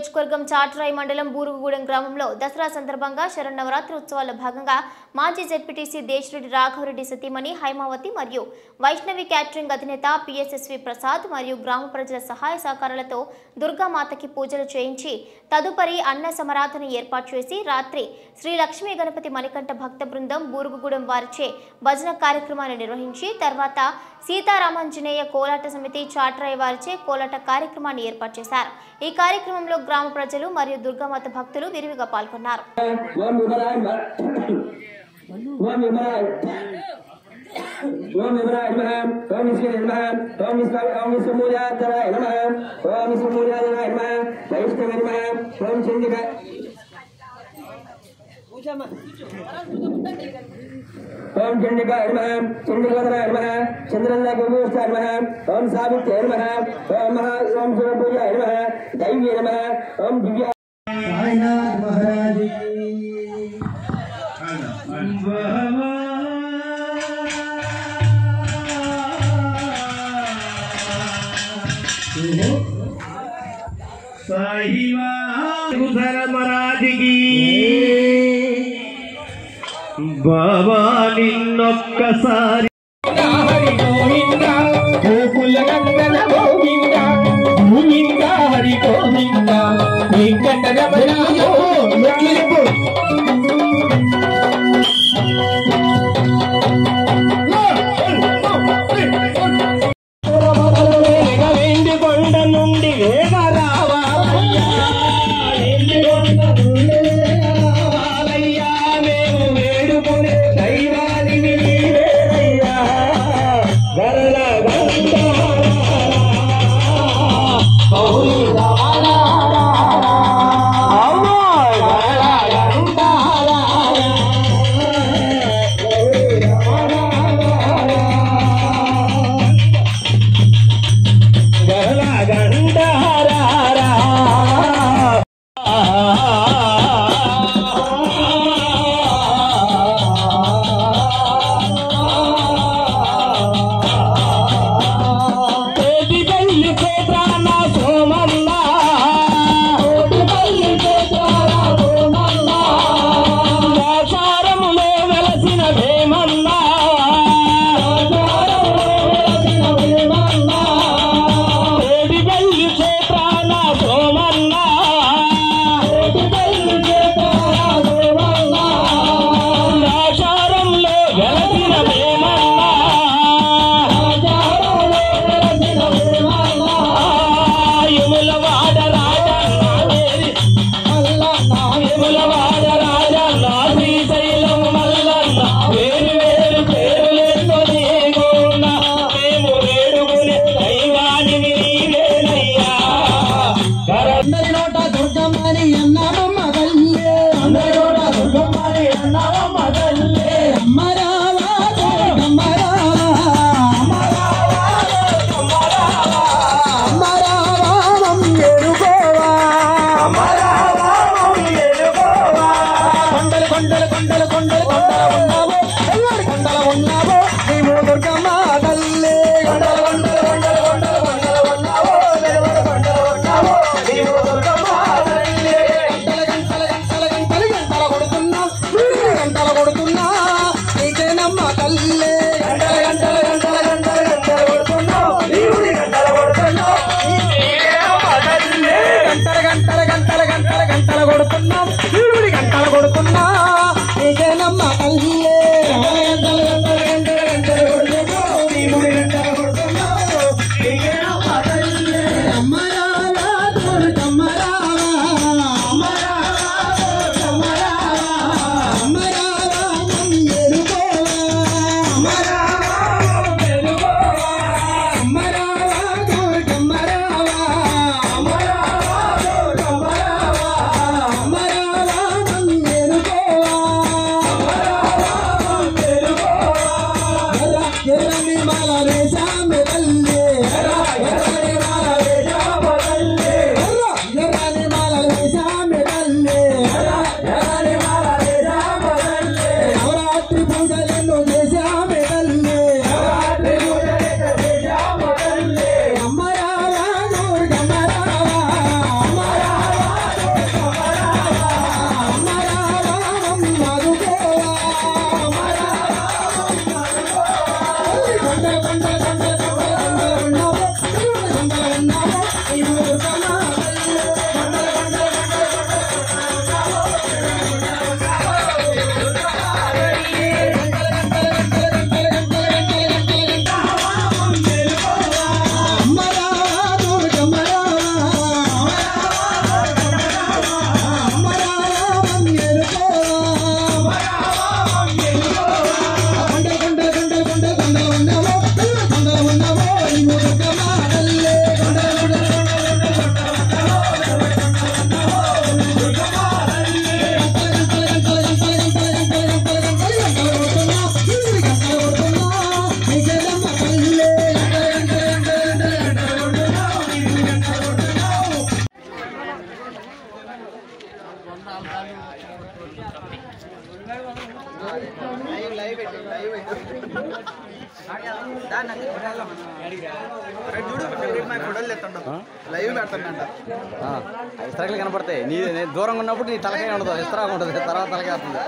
నియోజకవర్గం చాట్రాయి మండలం బూరుగుగూడెం గ్రామంలో దసరా సందర్భంగా శరన్నవరాత్రి ఉత్సవాల్లో భాగంగా మాజీ జెడ్పీటీసీ దేశరెడ్డి రాఘవరెడ్డి సతీమణి హైమావతి మరియు వైష్ణవి క్యాటరింగ్ అధినేత పిఎస్ఎస్వి ప్రసాద్ మరియు గ్రామ ప్రజల సహాయ సహకారాలతో దుర్గామాతకి పూజలు చేయించి తదుపరి అన్న సమరాధన ఏర్పాటు చేసి రాత్రి శ్రీ లక్ష్మీ గణపతి మణికంఠ భక్త బృందం బూరుగుగూడెం వారిచే భజన కార్యక్రమాన్ని నిర్వహించి తర్వాత సీతారామాంజనేయ కోలాట సమితి చాట్రాయి వారిచే కోలాట కార్యక్రమాన్ని ఏర్పాటు చేశారు ఈ కార్యక్రమంలో గ్రామ ప్రజలు మరియు దుర్గామాత భక్తులు విరివిగా పాల్గొన్నారు ఓం విమలాయ నమః ఓం విమలాయ ఓం విమలాయ నమః ఓం విష్ణువే నమః ఓం విష్ణు ఓం విష్ణుమూలాధరాయ నమః ఓం విష్ణుమూలాధరాయ నమః వైష్ణవే నమః ఓం చండిక ఓం చండికాయ నమః చండికాధరాయ నమః చంద్రన్న గోమూర్చాయ నమః ఓం సావిత్ర్యాయ నమః ఓం మహా ఓం శివపూజాయ నమః దైవ్యే నమః ఓం దివ్య సాయినాథ్ మహారాజ్ మరాదికి బాబా నిన్నొక్కసారి హరి గోవింద గోకుల నందన గోవింద గోవింద హరి గోవింద వెంకటరమణ గోవింద వెండి కొండ నుండి వేగ రావాలయ్యా వెండి కొండ నుండి వేగ రావాలయ్యా మేము వేడుకునే దైవానికి నీవేనయ్యా గరళ గరళ గండారా కోటి పల్లి కోటాన సోమల్లా కోటి పల్లి కోటాన సోమల్లా దాసారములో వెలసిన భీమల్లా కోటి పల్లి కోటాన సోమల్లా కోటి పల్లి కోటాన సోమల్లా దాసారంలో వెలసిన భీమల్లా యముల వాడ రాజా నాదేరి యముల వాడ రాజా నా శ్రీశైలం మల్లన్న వేరు వేరు పేరులెన్నో నీకున్న మేము వేడుకునే దైవానివి నీవేనయ్యా అందరి నోట దుర్గమ్మని అన్నామమ్మ తల్లే అందరి నోట దుర్గమ్మని అన్నామమ్మ తల్లే అమ్మ రావా దుర్గమ్మ రావా అమ్మ రావా దుర్గమ్మ రావా అమ్మ రావా మమ్మేలుకోవా అమ్మ రావా మమ్మేలుకోవా కొండలు కొండలు కొండలు కొండలు కొండలు ఉన్నావు ఎల్లరి కొండలు ఉన్నావు నీవు దుర్గమ్మ తల్లే కొండలు కొండలు కొండలు కొండలు కొండలు ఉన్నావు ఎల్లరి కొండలు ఉన్నావు నీవు దుర్గమ్మ తల్లే గంటల గంటల గంటల గంటలు గంటల కొడుతున్నా వీడికి గంటలు కొడుతున్నా నీకేనమ్మ తల్లే గంటల గంటల గంటల గంటల గంటలు కొడుతున్నావు నీవుడి గంటలు కొడుతున్నావు నీకేనమ్మ తల్లే గంటల గంటల గంటల గంటల గంటలు కొడుతున్నాం వీడుడి గంటలు కొడుతున్నా నీకేనమ్మ తల్లే గంటల గంటల గంటల గంటలు కొడుతున్నావు నీవుడి గంటలు కొడుతున్నావు నీకేనమ్మ తల్లే అమ్మ రావా దుర్గమ్మ రావా అమ్మ రావా దుర్గమ్మ రావా అమ్మ రావా మమ్మేలుకోవా అమ్మ రావా లైవ్ పెడుతుందంట ఇస్తరాకులు కనపడతాయి నీ నీ దూరంగా ఉన్నప్పుడు నీ తలకాయ ఉండదు ఇస్తరాకు ఉంటుంది తర్వాత తలకాయ వస్తుంది